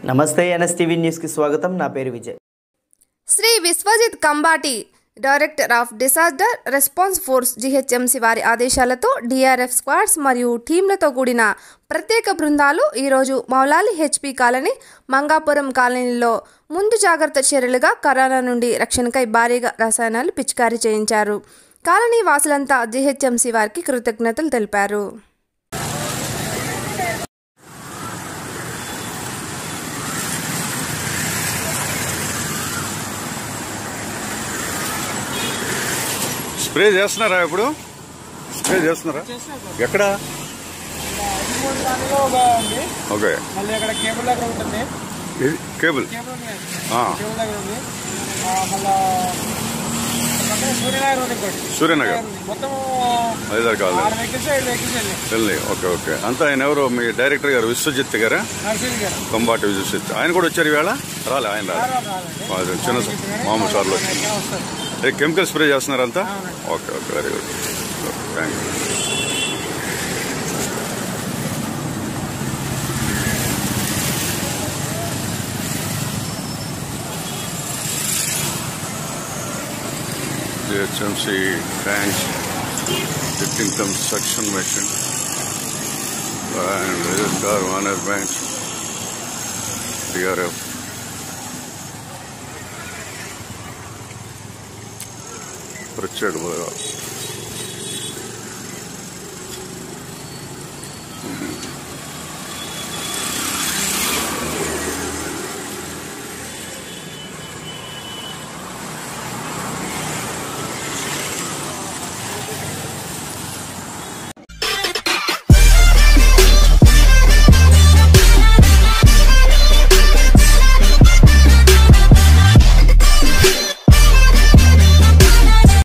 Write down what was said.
నమస్తే ఎన్ఎస్టీవీ న్యూస్కి స్వాగతం నా పేరు Vijay Sri Viswajit Kambati director of disaster response force GHMC వారి ఆదేశాలతో డిఆర్ఎఫ్ స్క్వాడ్స్ మరియు టీంలతో కూడిన ప్రత్యేక బృందాలు ఈరోజు మౌలాలి హెచ్పి కాలనీ మంగాపురం కాలనీలో ముందు జాగ్రత్త చర్యలుగా కరోనా నుండి రక్షణకై భారీగా రసాయనాలు పిచికారీ చేయించారు కాలనీ వాసులంతా జిహెచ్ఎంసి వారికి కృతజ్ఞతలు తెలిపారు స్ప్రే చేస్తున్నారా ఇప్పుడు స్ప్రే చేస్తున్నారా ఎక్కడ దానిలో ఒక ఉంది ఓకే మళ్ళీ అక్కడ కేబుల్ దగ్గర ఉంటుంది ఇది కేబుల్ కేబుల్ ఉంది ఆ, కేబుల్ దగ్గర ఉంది ఆ, మళ్ళా పక్కన సూర్యనగర్ ఉంది ఇంకోటి సూర్యనగర్ ఉంది. మొత్తం ఐదారు కావాలి ఆరు వెహికల్స్ ఏడు వెహికల్స్ వెళ్ళి వెళ్ళి ఓకే ఓకే అంతా ఆయన ఎవరు మీ డైరెక్టర్ గారు విశ్వజిత్ గారా నర్సింగ్ గారు కొంబాటి విశ్వజిత్ ఆయన కూడా వచ్చారు ఈవేళ రాలే ఆయన రాలే రాదండి అది చిన్న స- మామూలు సార్లు వచ్చింది వస్తారు ఏ కెమికల్ స్ప్రే చేస్తున్నారా అంతా okay okay very good thank you GHMC tank, Whittington suction machine, and reservoir Warner Banks, DRF. ప్రత్యేక బలగాలు